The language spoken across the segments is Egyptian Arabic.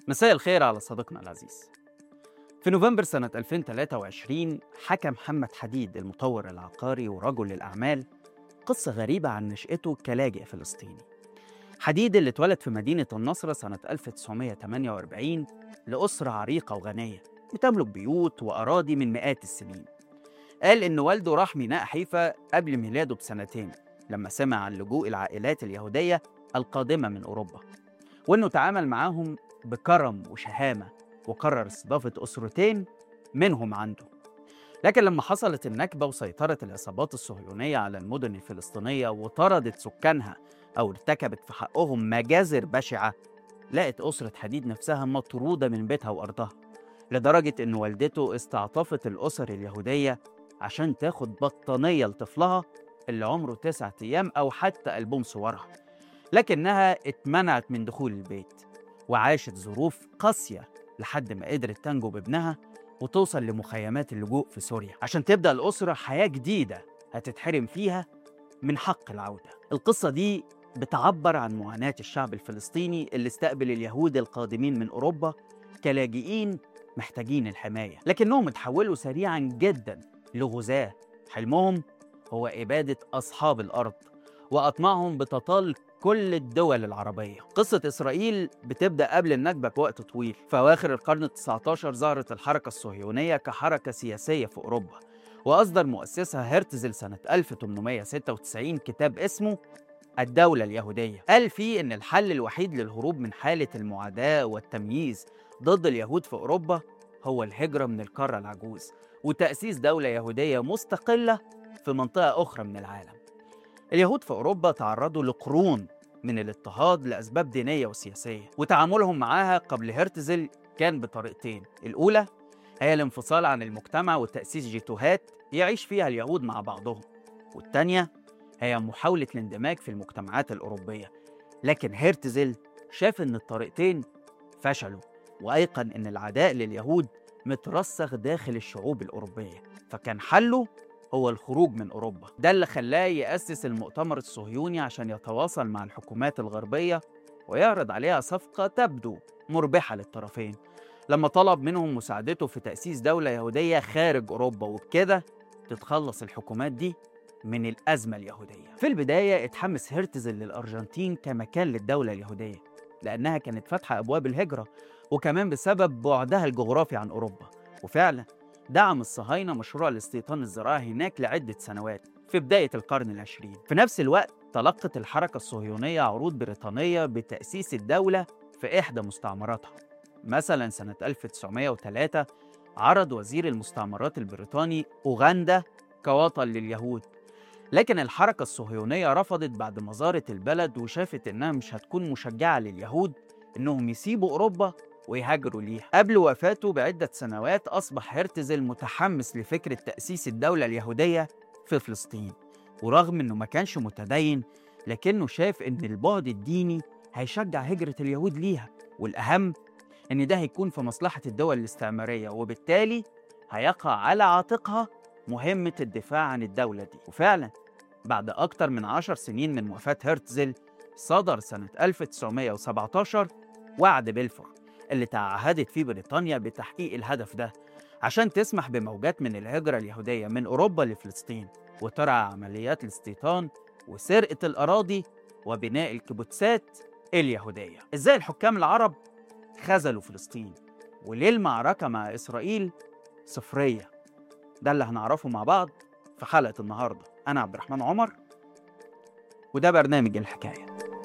مساء الخير على صديقنا العزيز في نوفمبر سنة 2023 حكى محمد حديد المطور العقاري ورجل الأعمال قصة غريبة عن نشأته كلاجئ فلسطيني حديد اللي اتولد في مدينة النصر سنة 1948 لأسرة عريقة وغنية بتملك بيوت وأراضي من مئات السنين قال إن والده راح ميناء حيفا قبل ميلاده بسنتين لما سمع عن لجوء العائلات اليهودية القادمة من أوروبا وإنه تعامل معاهم بكرم وشهامة وقرر استضافة أسرتين منهم عنده لكن لما حصلت النكبة وسيطرت العصابات الصهيونية على المدن الفلسطينية وطردت سكانها أو ارتكبت في حقهم مجازر بشعة لقت أسرة حديد نفسها مطرودة من بيتها وأرضها لدرجة إن والدته استعطفت الأسر اليهودية عشان تاخد بطانية لطفلها اللي عمره تسعة أيام أو حتى ألبوم صورها لكنها اتمنعت من دخول البيت وعاشت ظروف قاسية لحد ما قدرت تنجو بابنها وتوصل لمخيمات اللجوء في سوريا عشان تبدأ الأسرة حياة جديدة هتتحرم فيها من حق العودة القصة دي بتعبر عن معاناة الشعب الفلسطيني اللي استقبل اليهود القادمين من أوروبا كلاجئين محتاجين الحماية لكنهم اتحولوا سريعا جدا لغزاة حلمهم هو إبادة أصحاب الأرض وأطماعهم بتطال كل الدول العربية قصة إسرائيل بتبدأ قبل النكبة بوقت طويل في أواخر القرن التسعة عشر ظهرت الحركة الصهيونية كحركة سياسية في أوروبا وأصدر مؤسسها هرتزل سنة 1896 كتاب اسمه الدولة اليهودية قال فيه إن الحل الوحيد للهروب من حالة المعاداة والتمييز ضد اليهود في أوروبا هو الهجرة من القارة العجوز وتأسيس دولة يهودية مستقلة في منطقة أخرى من العالم اليهود في أوروبا تعرضوا لقرون من الاضطهاد لأسباب دينية وسياسية وتعاملهم معاها قبل هرتزل كان بطريقتين الأولى هي الانفصال عن المجتمع وتأسيس جيتوهات يعيش فيها اليهود مع بعضهم والتانية هي محاولة الاندماج في المجتمعات الأوروبية لكن هرتزل شاف إن الطريقتين فشلوا وأيقن إن العداء لليهود مترسخ داخل الشعوب الأوروبية فكان حله هو الخروج من أوروبا ده اللي خلاه يأسس المؤتمر الصهيوني عشان يتواصل مع الحكومات الغربية ويعرض عليها صفقة تبدو مربحة للطرفين لما طلب منهم مساعدته في تأسيس دولة يهودية خارج أوروبا وبكده تتخلص الحكومات دي من الأزمة اليهودية في البداية اتحمس هرتزل للأرجنتين كمكان للدولة اليهودية لأنها كانت فاتحة أبواب الهجرة وكمان بسبب بعدها الجغرافي عن أوروبا وفعلا دعم الصهاينة مشروع الاستيطان الزراعي هناك لعدة سنوات في بداية القرن العشرين في نفس الوقت تلقت الحركة الصهيونية عروض بريطانية بتأسيس الدولة في إحدى مستعمراتها مثلا سنة 1903 عرض وزير المستعمرات البريطاني أوغندا كوطن لليهود لكن الحركة الصهيونية رفضت بعد ما زارت البلد وشافت إنها مش هتكون مشجعة لليهود إنهم يسيبوا أوروبا ويهاجروا ليها قبل وفاته بعدة سنوات أصبح هرتزل متحمس لفكرة تأسيس الدولة اليهودية في فلسطين ورغم إنه ما كانش متدين لكنه شاف إن البعد الديني هيشجع هجرة اليهود ليها والأهم إن ده هيكون في مصلحة الدول الاستعمارية وبالتالي هيقع على عاتقها مهمة الدفاع عن الدولة دي وفعلا بعد أكتر من عشر سنين من وفاة هرتزل صدر سنة 1917 وعد بلفور اللي تعهدت فيه بريطانيا بتحقيق الهدف ده عشان تسمح بموجات من الهجرة اليهودية من أوروبا لفلسطين وترعى عمليات الاستيطان وسرقة الأراضي وبناء الكبوتسات اليهودية إزاي الحكام العرب خذلوا فلسطين وليه المعركة مع إسرائيل صفرية ده اللي هنعرفه مع بعض في حلقة النهاردة أنا عبد الرحمن عمر وده برنامج الحكاية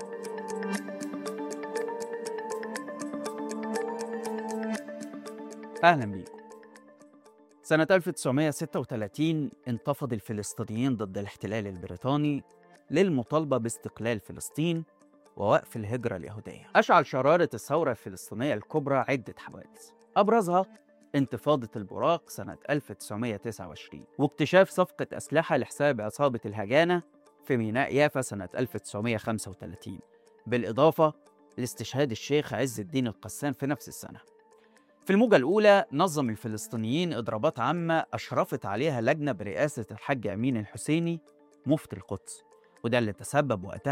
أهلا بيكم سنة 1936 انتفض الفلسطينيين ضد الاحتلال البريطاني للمطالبة باستقلال فلسطين ووقف الهجرة اليهودية أشعل شرارة الثورة الفلسطينية الكبرى عدة حوادث أبرزها انتفاضة البراق سنة 1929 واكتشاف صفقة أسلحة لحساب عصابة الهجانة في ميناء يافا سنة 1935 بالإضافة لاستشهاد الشيخ عز الدين القسام في نفس السنة في الموجة الأولى نظم الفلسطينيين إضرابات عامة أشرفت عليها لجنة برئاسة الحاج أمين الحسيني مفتي القدس وده اللي تسبب وقتها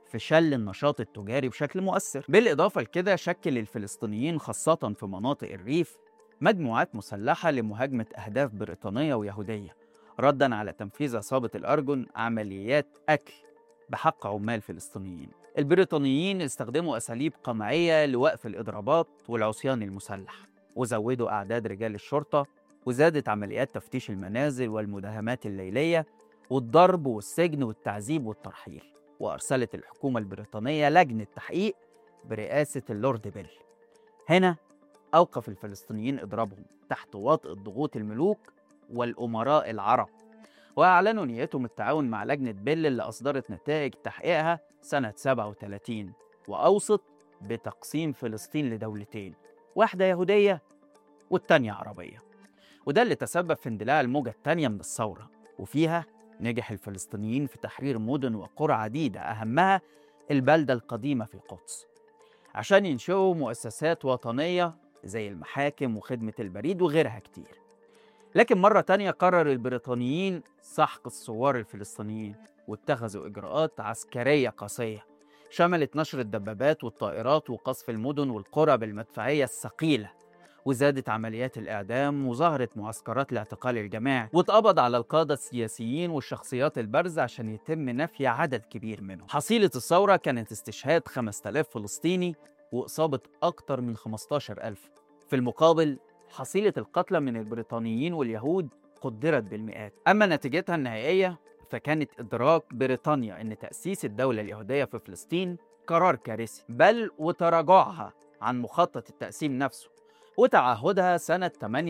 في شل النشاط التجاري بشكل مؤثر بالإضافة لكده شكل الفلسطينيين خاصة في مناطق الريف مجموعات مسلحة لمهاجمة أهداف بريطانية ويهودية ردا على تنفيذ عصابة الأرجن عمليات أكل بحق عمال فلسطينيين البريطانيين استخدموا أساليب قمعية لوقف الإضرابات والعصيان المسلح وزودوا أعداد رجال الشرطة وزادت عمليات تفتيش المنازل والمداهمات الليلية والضرب والسجن والتعذيب والترحيل وأرسلت الحكومة البريطانية لجنة تحقيق برئاسة اللورد بيل هنا أوقف الفلسطينيين إضرابهم تحت وطء ضغوط الملوك والأمراء العرب وأعلنوا نيتهم التعاون مع لجنة بيل اللي أصدرت نتائج تحقيقها سنة 37 وأوصت بتقسيم فلسطين لدولتين واحدة يهودية والتانية عربية وده اللي تسبب في اندلاع الموجة التانية من الثورة وفيها نجح الفلسطينيين في تحرير مدن وقرى عديدة أهمها البلدة القديمة في القدس عشان ينشئوا مؤسسات وطنية زي المحاكم وخدمة البريد وغيرها كتير لكن مرة تانية قرر البريطانيين سحق الثوار الفلسطينيين واتخذوا إجراءات عسكرية قاسية شملت نشر الدبابات والطائرات وقصف المدن والقرى بالمدفعية الثقيلة وزادت عمليات الإعدام وظهرت معسكرات الاعتقال الجماعي واتقبض على القادة السياسيين والشخصيات البارزة عشان يتم نفي عدد كبير منهم حصيلة الثورة كانت استشهاد 5000 فلسطيني وإصابة أكثر من 15000 في المقابل حصيلة القتلى من البريطانيين واليهود قدرت بالمئات أما نتيجتها النهائية فكانت إدراك بريطانيا أن تأسيس الدولة اليهودية في فلسطين قرار كارثي بل وتراجعها عن مخطط التقسيم نفسه وتعهدها سنة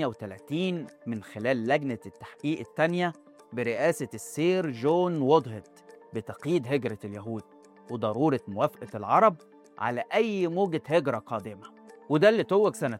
38 من خلال لجنة التحقيق الثانية برئاسة السير جون وودهيد بتقييد هجرة اليهود وضرورة موافقة العرب على أي موجة هجرة قادمة وده اللي توج سنة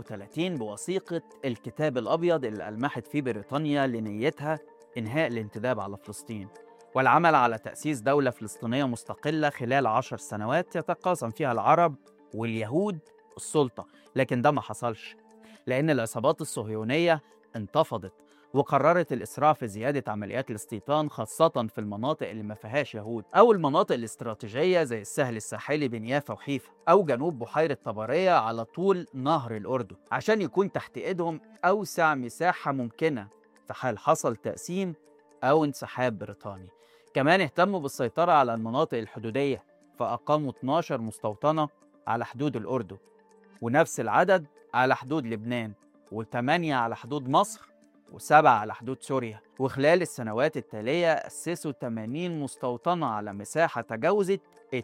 39 بوثيقة الكتاب الأبيض اللي ألمحت فيه بريطانيا لنيتها إنهاء الانتداب على فلسطين والعمل على تأسيس دولة فلسطينية مستقلة خلال عشر سنوات يتقاسم فيها العرب واليهود السلطة لكن ده ما حصلش لأن العصابات الصهيونية انتفضت وقررت الإسراع في زيادة عمليات الاستيطان خاصة في المناطق اللي ما فيهاش يهود أو المناطق الاستراتيجية زي السهل الساحلي بين يافا وحيفا أو جنوب بحيرة طبرية على طول نهر الأردن عشان يكون تحت إيدهم أوسع مساحة ممكنة في حال حصل تقسيم أو انسحاب بريطاني كمان اهتموا بالسيطرة على المناطق الحدودية فأقاموا 12 مستوطنة على حدود الأردن ونفس العدد على حدود لبنان وثمانية على حدود مصر وسبعة على حدود سوريا وخلال السنوات التالية أسسوا 80 مستوطنة على مساحة تجاوزت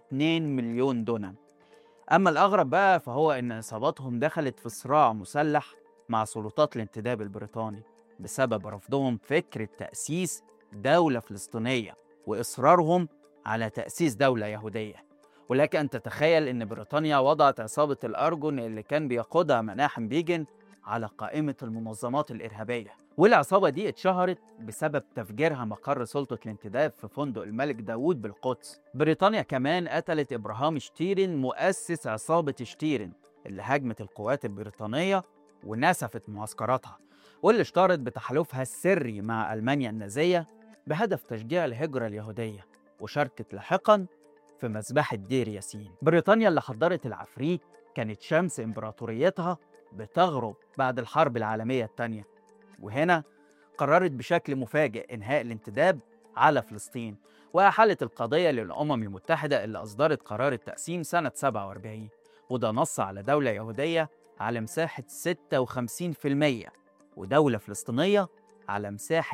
2 مليون دونم أما الأغرب بقى فهو إن إصاباتهم دخلت في صراع مسلح مع سلطات الانتداب البريطاني بسبب رفضهم فكرة تأسيس دولة فلسطينية وإصرارهم على تأسيس دولة يهودية ولك أن تتخيل أن بريطانيا وضعت عصابة الأرجون اللي كان بيقودها مناحم بيجن على قائمة المنظمات الإرهابية والعصابة دي اتشهرت بسبب تفجيرها مقر سلطة الانتداب في فندق الملك داوود بالقدس بريطانيا كمان قتلت إبراهام شتيرن مؤسس عصابة شتيرن اللي هاجمت القوات البريطانية ونسفت معسكراتها واللي اشتهرت بتحالفها السري مع ألمانيا النازية بهدف تشجيع الهجرة اليهودية وشاركت لاحقا في مذبحة دير ياسين بريطانيا اللي حضرت العفريت كانت شمس إمبراطوريتها بتغرب بعد الحرب العالمية الثانية وهنا قررت بشكل مفاجئ إنهاء الانتداب على فلسطين وأحالت القضية للأمم المتحدة اللي أصدرت قرار التقسيم سنة 47 وده نص على دولة يهودية على مساحة 56% ودولة فلسطينية على مساحة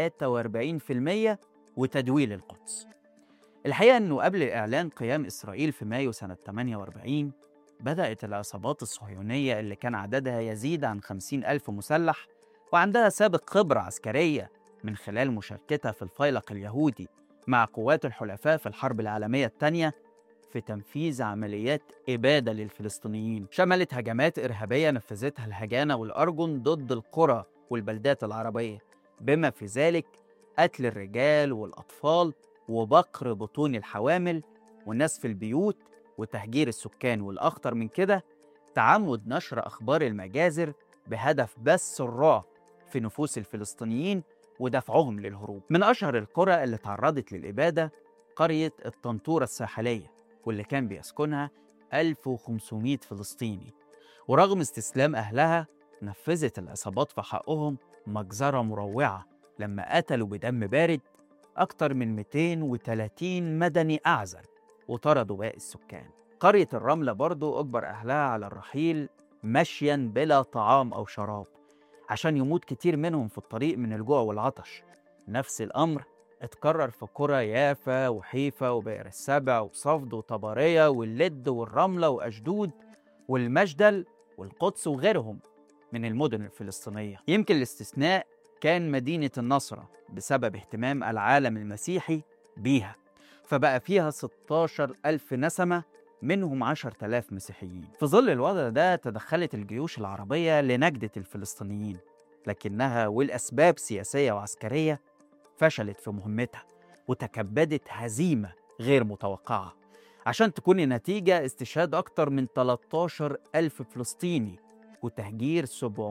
43% وتدويل القدس الحقيقة أنه قبل إعلان قيام إسرائيل في مايو سنة 48 بدأت العصابات الصهيونية اللي كان عددها يزيد عن 50 ألف مسلح وعندها سابق خبرة عسكرية من خلال مشاركتها في الفيلق اليهودي مع قوات الحلفاء في الحرب العالمية الثانية في تنفيذ عمليات إبادة للفلسطينيين شملت هجمات إرهابية نفذتها الهجانة والأرجن ضد القرى والبلدات العربية بما في ذلك قتل الرجال والأطفال وبقر بطون الحوامل ونسف البيوت وتهجير السكان والأخطر من كده تعمد نشر أخبار المجازر بهدف بث الرعب في نفوس الفلسطينيين ودفعهم للهروب من أشهر القرى اللي تعرضت للإبادة قرية الطنطورة الساحلية واللي كان بيسكنها 1500 فلسطيني ورغم استسلام أهلها نفذت العصابات في حقهم مجزرة مروعة لما قتلوا بدم بارد أكتر من 230 مدني أعزل وطردوا باقي السكان قرية الرملة برضو أجبر أهلها على الرحيل مشيا بلا طعام أو شراب عشان يموت كتير منهم في الطريق من الجوع والعطش نفس الأمر اتكرر في قرى يافا وحيفا وبئر السبع وصفد وطبرية واللد والرملة وأشدود والمجدل والقدس وغيرهم من المدن الفلسطينية يمكن الاستثناء كان مدينة النصرة بسبب اهتمام العالم المسيحي بيها فبقى فيها 16 ألف نسمة منهم 10,000 مسيحيين في ظل الوضع ده تدخلت الجيوش العربية لنجدة الفلسطينيين لكنها والأسباب سياسية وعسكرية فشلت في مهمتها وتكبدت هزيمة غير متوقعة عشان تكون النتيجة استشهاد أكتر من 13 ألف فلسطيني وتهجير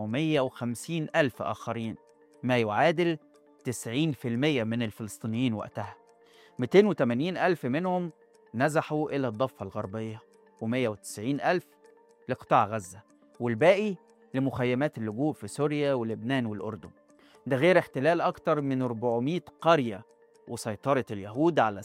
750 ألف آخرين ما يعادل 90% من الفلسطينيين وقتها 280 ألف منهم نزحوا إلى الضفة الغربية و190 ألف لقطاع غزة والباقي لمخيمات اللجوء في سوريا ولبنان والأردن ده غير احتلال أكتر من 400 قرية وسيطرة اليهود على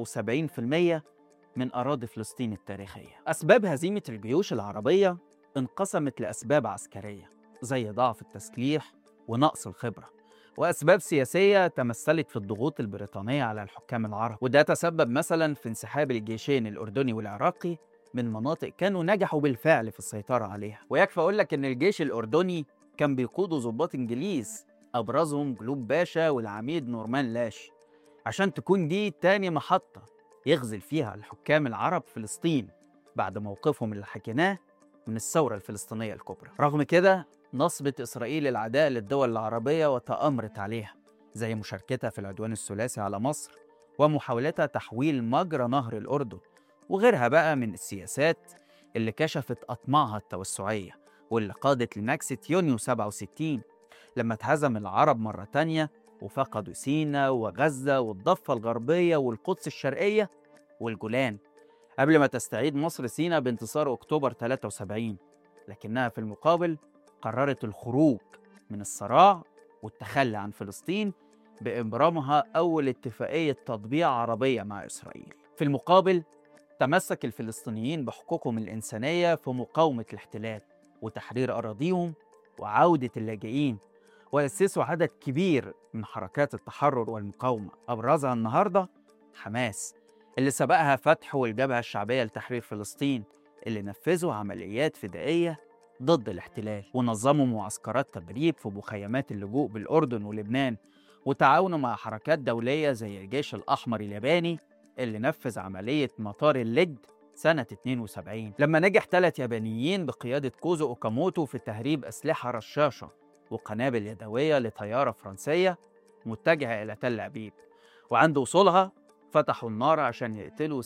77% من أراضي فلسطين التاريخية أسباب هزيمة الجيوش العربية انقسمت لأسباب عسكرية زي ضعف التسليح ونقص الخبرة وأسباب سياسية تمثلت في الضغوط البريطانية على الحكام العرب وده تسبب مثلا في انسحاب الجيشين الأردني والعراقي من مناطق كانوا نجحوا بالفعل في السيطرة عليها ويكفي أقول لك إن الجيش الأردني كان بيقوده ضباط إنجليز أبرزهم جلوب باشا والعميد نورمان لاش عشان تكون دي تاني محطة يغزل فيها الحكام العرب فلسطين بعد موقفهم اللي حكيناه من الثورة الفلسطينية الكبرى رغم كده نصبت إسرائيل العداء للدول العربية وتأمرت عليها زي مشاركتها في العدوان الثلاثي على مصر ومحاولتها تحويل مجرى نهر الأردن وغيرها بقى من السياسات اللي كشفت أطماعها التوسعية واللي قادت لنكسة يونيو 67 لما اتهزم العرب مرة تانية وفقدوا سينا وغزة والضفة الغربية والقدس الشرقية والجولان قبل ما تستعيد مصر سينا بانتصار أكتوبر 73 لكنها في المقابل قررت الخروج من الصراع والتخلي عن فلسطين بإبرامها أول اتفاقية تطبيع عربية مع إسرائيل في المقابل تمسك الفلسطينيين بحقوقهم الإنسانية في مقاومة الاحتلال وتحرير أراضيهم وعودة اللاجئين وأسسوا عدد كبير من حركات التحرر والمقاومة أبرزها النهاردة حماس اللي سبقها فتح والجبهة الشعبية لتحرير فلسطين اللي نفذوا عمليات فدائية ضد الاحتلال ونظموا معسكرات تدريب في مخيمات اللجوء بالأردن ولبنان وتعاونوا مع حركات دولية زي الجيش الأحمر الياباني اللي نفذ عملية مطار اللد سنة 72 لما نجح ثلاث يابانيين بقيادة كوزو أوكاموتو في تهريب أسلحة رشاشة وقنابل يدوية لطيارة فرنسية متجهة إلى تل أبيب وعند وصولها فتحوا النار عشان يقتلوا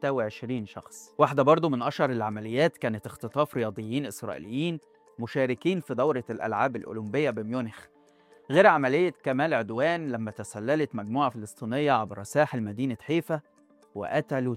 26 شخص واحدة برضو من أشهر العمليات كانت اختطاف رياضيين إسرائيليين مشاركين في دورة الألعاب الأولمبية بميونخ غير عملية كمال عدوان لما تسللت مجموعة فلسطينية عبر ساحل مدينة حيفا وقتلوا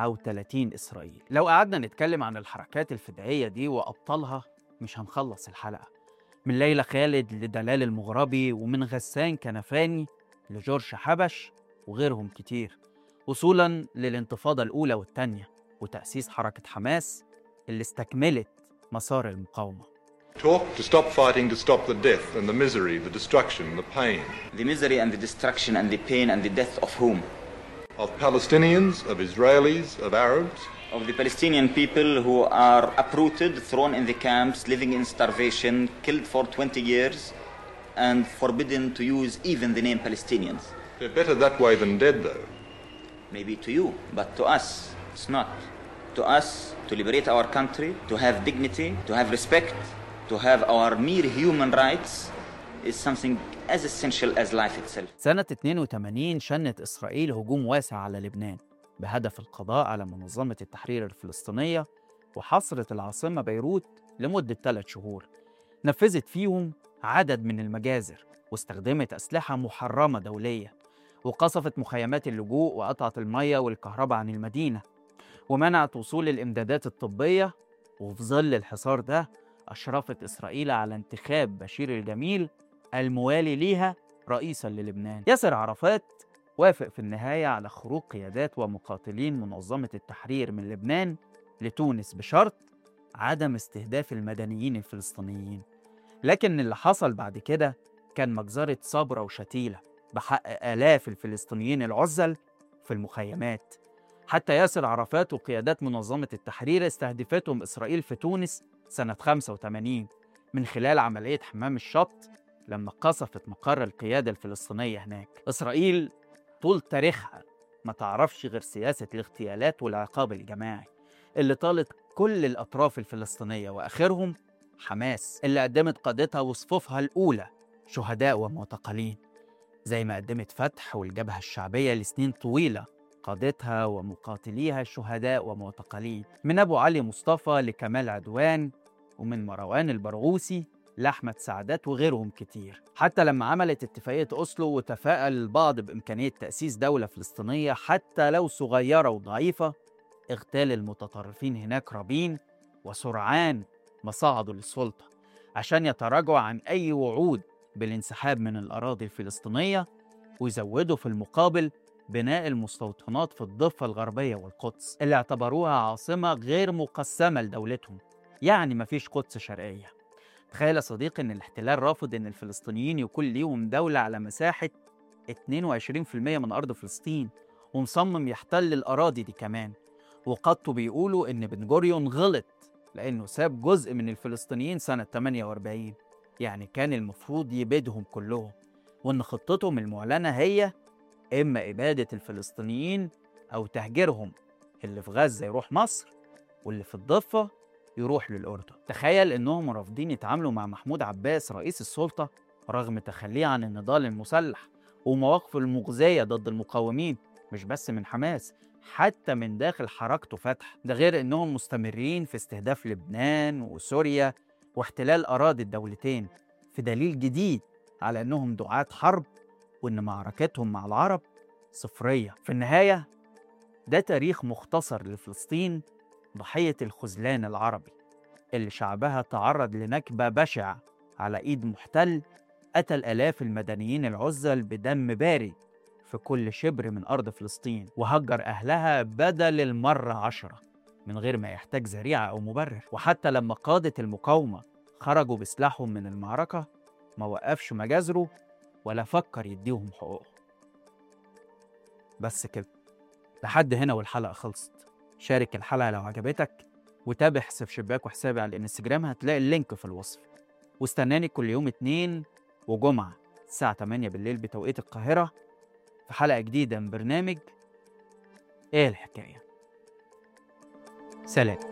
39 إسرائيلي لو قعدنا نتكلم عن الحركات الفدائية دي وأبطالها مش هنخلص الحلقة من ليلى خالد لدلال المغربي ومن غسان كنفاني لجورج حبش وغيرهم كتير وصولا للانتفاضة الأولى والتانية وتأسيس حركة حماس اللي استكملت مسار المقاومة Talk to stop fighting, to stop the death and the misery, the destruction, the pain The misery and the destruction and the pain and the death of whom? of Palestinians, of Israelis, of Arabs, Of the Palestinian people who are uprooted, thrown in the camps, living in starvation, killed for 20 years, and forbidden to use even the name Palestinians. they're better that way than dead, though. Maybe to you, but to us, it's not. To us, to liberate our country, to have dignity, to have respect, to have our mere human rights, is something as essential as life itself. سنة 82 شنت إسرائيل هجوم واسع على لبنان بهدف القضاء على منظمة التحرير الفلسطينية وحصرت العاصمة بيروت لمدة ثلاث شهور نفذت فيهم عدد من المجازر واستخدمت أسلحة محرمة دولية وقصفت مخيمات اللجوء وقطعت المية والكهرباء عن المدينة ومنعت وصول الإمدادات الطبية وفي ظل الحصار ده أشرفت إسرائيل على انتخاب بشير الجميل الموالي ليها رئيسا للبنان ياسر عرفات وافق في النهاية على خروج قيادات ومقاتلين منظمة التحرير من لبنان لتونس بشرط عدم استهداف المدنيين الفلسطينيين لكن اللي حصل بعد كده كان مجزرة صبرة وشتيلة بحق آلاف الفلسطينيين العزل في المخيمات حتى ياسر عرفات وقيادات منظمة التحرير استهدفتهم إسرائيل في تونس سنة 85 من خلال عملية حمام الشط لما قصفت مقر القيادة الفلسطينية هناك إسرائيل طول تاريخها ما تعرفش غير سياسة الاغتيالات والعقاب الجماعي اللي طالت كل الأطراف الفلسطينية وآخرهم حماس اللي قدمت قادتها وصفوفها الأولى شهداء ومعتقلين زي ما قدمت فتح والجبهة الشعبية لسنين طويلة قادتها ومقاتليها شهداء ومعتقلين من أبو علي مصطفى لكمال عدوان ومن مروان البرغوثي لأحمد سعدات وغيرهم كتير حتى لما عملت اتفاقية أوسلو وتفائل البعض بإمكانية تأسيس دولة فلسطينية حتى لو صغيرة وضعيفة اغتال المتطرفين هناك رابين وسرعان ما صعدوا للسلطة عشان يتراجعوا عن أي وعود بالانسحاب من الأراضي الفلسطينية ويزودوا في المقابل بناء المستوطنات في الضفة الغربية والقدس اللي اعتبروها عاصمة غير مقسمة لدولتهم يعني مفيش قدس شرقية تخيل يا صديقي إن الاحتلال رافض إن الفلسطينيين يكون ليهم دولة على مساحة 22% من أرض فلسطين ومصمم يحتل الأراضي دي كمان وقادته بيقولوا إن بن جوريون غلط لأنه ساب جزء من الفلسطينيين سنة 48 يعني كان المفروض يبيدهم كلهم وإن خطتهم المعلنة هي إما إبادة الفلسطينيين أو تهجيرهم اللي في غزة يروح مصر واللي في الضفة يروح للأردن تخيل إنهم رافضين يتعاملوا مع محمود عباس رئيس السلطة رغم تخليه عن النضال المسلح ومواقفه المغزية ضد المقاومين مش بس من حماس حتى من داخل حركته فتح ده غير إنهم مستمرين في استهداف لبنان وسوريا واحتلال أراضي الدولتين في دليل جديد على إنهم دعاة حرب وإن معركتهم مع العرب صفرية في النهاية ده تاريخ مختصر لفلسطين ضحية الخذلان العربي اللي شعبها تعرض لنكبة بشعة على إيد محتل قتل آلاف المدنيين العزل بدم بارد في كل شبر من أرض فلسطين وهجر أهلها بدل المرة عشرة من غير ما يحتاج ذريعة أو مبرر وحتى لما قادة المقاومة خرجوا بسلاحهم من المعركة ما وقفش مجازره ولا فكر يديهم حقوقهم بس كده لحد هنا والحلقة خلصت شارك الحلقة لو عجبتك وتابع حساب شباك وحسابي على الانستجرام هتلاقي اللينك في الوصف واستناني كل يوم اتنين وجمعة الساعة 8 بالليل بتوقيت القاهرة في حلقة جديدة من برنامج ايه الحكاية سلام